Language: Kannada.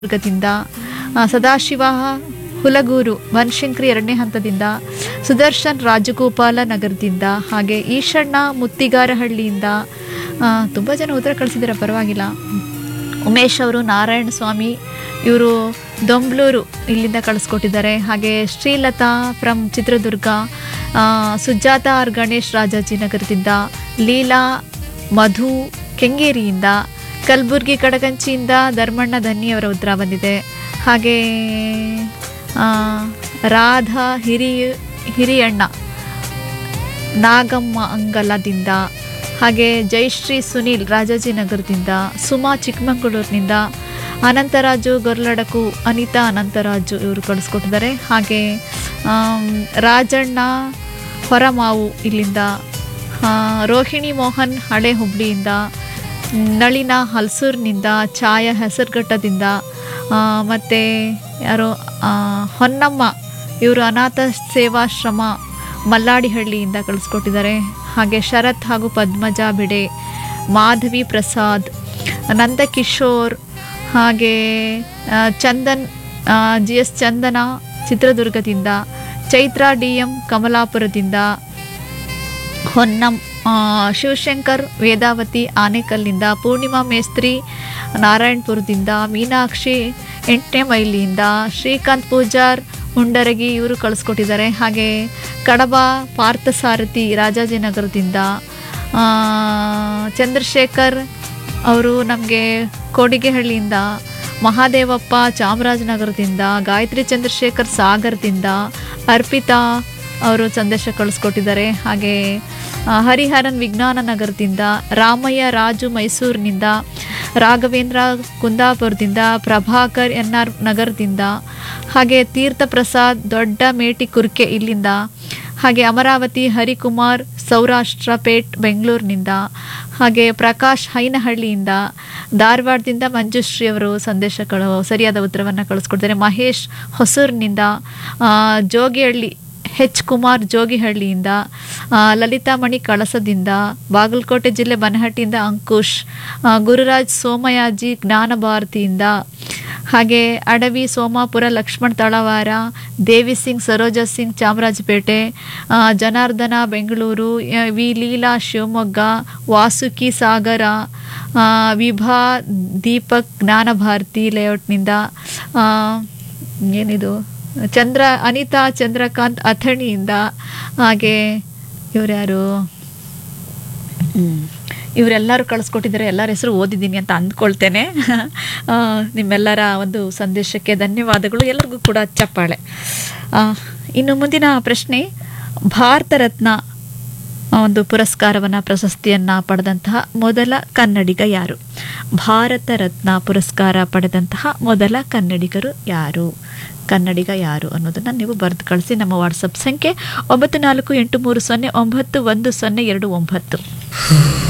ದುರ್ಗದಿಂದ ಆ, ಸದಾಶಿವ ಹುಲಗೂರು ಬನಶಂಕರಿ ಎರಡನೇ ಹಂತದಿಂದ ಸುದರ್ಶನ್ ರಾಜಗೋಪಾಲ ನಗರದಿಂದ ಹಾಗೆ ಈಶಣ್ಣ ಮುತ್ತಿಗಾರಹಳ್ಳಿಯಿಂದ ತುಂಬ ಜನ ಉತ್ತರ ಕಳಿಸಿದ್ದಾರೆ ಪರವಾಗಿಲ್ಲ ಉಮೇಶ್ ಅವರು ನಾರಾಯಣ ಸ್ವಾಮಿ ಇವರು ದೊಂಬ್ಳೂರು ಇಲ್ಲಿಂದ ಕಳಿಸ್ಕೊಟ್ಟಿದ್ದಾರೆ ಹಾಗೆ ಶ್ರೀಲತಾ ಫ್ರಮ್ ಚಿತ್ರದುರ್ಗ ಆ, ಸುಜಾತ ಆರ್ ಗಣೇಶ್ ರಾಜಾಜಿನಗರದಿಂದ ಲೀಲಾ ಮಧು ಕೆಂಗೇರಿಯಿಂದ ಕಲಬುರ್ಗಿ ಕಡಗಂಚಿಯಿಂದ ಧರ್ಮಣ್ಣ ಧನ್ನಿಯವರ ಉತ್ತರ ಬಂದಿದೆ ಹಾಗೆ ಆ, ರಾಧಾ ಹಿರಿಯ ಹಿರಿಯಣ್ಣ ನಾಗಮ್ಮ ಅಂಗಲದಿಂದ ಹಾಗೆ ಜಯಶ್ರೀ ಸುನೀಲ್ ರಾಜಾಜಿನಗರದಿಂದ ಸುಮಾ ಚಿಕ್ಕಮಗಳೂರಿನಿಂದ ಅನಂತರಾಜು ಗೊರ್ಲಡಕು ಅನಿತಾ ಅನಂತರಾಜು ಇವರು ಕಳಿಸ್ಕೊಟ್ಟಿದ್ದಾರೆ ಹಾಗೆ ಆಮ್, ರಾಜಣ್ಣ ಹೊರಮಾವು ಇಲ್ಲಿಂದ ಆ, ರೋಹಿಣಿ ಮೋಹನ್ ಹಳೆ ಹುಬ್ಳಿಯಿಂದ ನಳಿನ ಹಲ್ಸೂರಿನಿಂದ ಛಾಯಾ ಹೆಸರುಘಟ್ಟದಿಂದ ಮತ್ತು ಯಾರೋ ಆ, ಹೊನ್ನಮ್ಮ ಇವರು ಅನಾಥ ಸೇವಾಶ್ರಮ ಮಲ್ಲಾಡಿಹಳ್ಳಿಯಿಂದ ಕಳಿಸ್ಕೊಟ್ಟಿದ್ದಾರೆ ಹಾಗೆ ಶರತ್ ಹಾಗೂ ಪದ್ಮಜಾ ಬಿಡೆ ಮಾಧವಿ ಪ್ರಸಾದ್ ನಂದಕಿಶೋರ್ ಹಾಗೆ ಆ, ಚಂದನ್ ಜಿ ಎಸ್ ಚಂದನ ಚಿತ್ರದುರ್ಗದಿಂದ ಚೈತ್ರ ಡಿ ಎಂ ಕಮಲಾಪುರದಿಂದ ಹೊನ್ನಂ ಆ, ಶಿವಶಂಕರ್ ವೇದಾವತಿ ಆನೇಕಲ್ನಿಂದ ಪೂರ್ಣಿಮಾ ಮೇಸ್ತ್ರಿ ನಾರಾಯಣಪುರದಿಂದ ಮೀನಾಕ್ಷಿ ಎಂಟನೇ ಮೈಲಿಯಿಂದ ಶ್ರೀಕಾಂತ್ ಪೂಜಾರ್ ಹುಂಡರಗಿ ಇವರು ಕಳಿಸ್ಕೊಟ್ಟಿದ್ದಾರೆ ಹಾಗೆ ಕಡಬ ಪಾರ್ಥಸಾರಥಿ ರಾಜಾಜಿನಗರದಿಂದ ಆ, ಚಂದ್ರಶೇಖರ್ ಅವರು ನಮಗೆ ಕೋಡಿಗೆಹಳ್ಳಿಯಿಂದ ಮಹಾದೇವಪ್ಪ ಚಾಮರಾಜನಗರದಿಂದ ಗಾಯತ್ರಿ ಚಂದ್ರಶೇಖರ್ ಸಾಗರದಿಂದ ಅರ್ಪಿತಾ ಅವರು ಸಂದೇಶ ಕಳಿಸ್ಕೊಟ್ಟಿದ್ದಾರೆ ಹಾಗೆ ಆ, ಹರಿಹರನ್ ವಿಜ್ಞಾನ ನಗರದಿಂದ ರಾಮಯ್ಯ ರಾಜು ಮೈಸೂರಿನಿಂದ ರಾಘವೇಂದ್ರ ಕುಂದಾಪುರದಿಂದ ಪ್ರಭಾಕರ್ ಎನ್ ಆರ್ ನಗರದಿಂದ ಹಾಗೆ ತೀರ್ಥ ಪ್ರಸಾದ್ ದೊಡ್ಡ ಮೇಟಿ ಕುರ್ಕೆ ಇಲ್ಲಿಂದ ಹಾಗೆ ಅಮರಾವತಿ ಹರಿಕುಮಾರ್ ಸೌರಾಷ್ಟ್ರ ಪೇಟ್ ಬೆಂಗಳೂರಿನಿಂದ ಹಾಗೆ ಪ್ರಕಾಶ್ ಹೈನಹಳ್ಳಿಯಿಂದ ಧಾರವಾಡದಿಂದ ಮಂಜುಶ್ರೀ ಅವರು ಸಂದೇಶಗಳು ಸರಿಯಾದ ಉತ್ತರವನ್ನು ಕಳಿಸ್ಕೊಡ್ತಾರೆ ಮಹೇಶ್ ಹೊಸೂರಿನಿಂದ ಆ, ಜೋಗಿಹಳ್ಳಿ ಹೆಚ್ ಕುಮಾರ್ ಜೋಗಿಹಳ್ಳಿಯಿಂದ ಆ, ಲಲಿತಾಮಣಿ ಕಳಸದಿಂದ ಬಾಗಲಕೋಟೆ ಜಿಲ್ಲೆ ಬನಹಟ್ಟಿಯಿಂದ ಅಂಕುಶ್ ಆ, ಗುರುರಾಜ್ ಸೋಮಯಾಜಿ ಜ್ಞಾನ ಭಾರತಿಯಿಂದ ಹಾಗೆ ಅಡವಿ ಸೋಮಾಪುರ ಲಕ್ಷ್ಮಣ್ ತಳವಾರ ದೇವಿ ಸಿಂಗ್ ಸರೋಜಾ ಸಿಂಗ್ ಚಾಮರಾಜಪೇಟೆ ಆ, ಜನಾರ್ದನ ಬೆಂಗಳೂರು ಆ, ವಿ ಲೀಲಾ ಶಿವಮೊಗ್ಗ ವಾಸುಕಿ ಸಾಗರ ಆ, ವಿಭಾ ದೀಪಕ್ ಜ್ಞಾನಭಾರತಿ ಲೇಔಟ್ನಿಂದ ಆ, ಏನಿದು ಚಂದ್ರ ಅನಿತಾ ಚಂದ್ರಕಾಂತ್ ಅಥಣಿಯಿಂದ ಹಾಗೆ ಇವ್ರ್ಯಾರು ಹ್ಮ್. ಇವರೆಲ್ಲರೂ ಕಳಿಸ್ಕೊಟ್ಟಿದ್ದಾರೆ ಎಲ್ಲರ ಹೆಸರು ಓದಿದ್ದೀನಿ ಅಂತ ಅಂದ್ಕೊಳ್ತೇನೆ ಆ, ನಿಮ್ಮೆಲ್ಲರ ಒಂದು ಸಂದೇಶಕ್ಕೆ ಧನ್ಯವಾದಗಳು ಎಲ್ಲರಿಗೂ ಕೂಡ ಚಪ್ಪಾಳೆ ಆ, ಇನ್ನು ಮುಂದಿನ ಪ್ರಶ್ನೆ ಭಾರತ ರತ್ನ ಒಂದು ಪುರಸ್ಕಾರವನ್ನು ಪ್ರಶಸ್ತಿಯನ್ನು ಪಡೆದಂತಹ ಮೊದಲ ಕನ್ನಡಿಗ ಯಾರು ಭಾರತ ರತ್ನ ಪುರಸ್ಕಾರ ಪಡೆದಂತಹ ಮೊದಲ ಕನ್ನಡಿಗರು ಯಾರು ಕನ್ನಡಿಗ ಯಾರು ಅನ್ನೋದನ್ನು ನೀವು ಬರೆದು ಕಳಿಸಿ ನಮ್ಮ ವಾಟ್ಸಪ್ ಸಂಖ್ಯೆ ಒಂಬತ್ತು ನಾಲ್ಕು ಎಂಟು ಮೂರು ಸೊನ್ನೆ ಒಂಬತ್ತು ಒಂದು ಸೊನ್ನೆ ಎರಡು ಒಂಬತ್ತು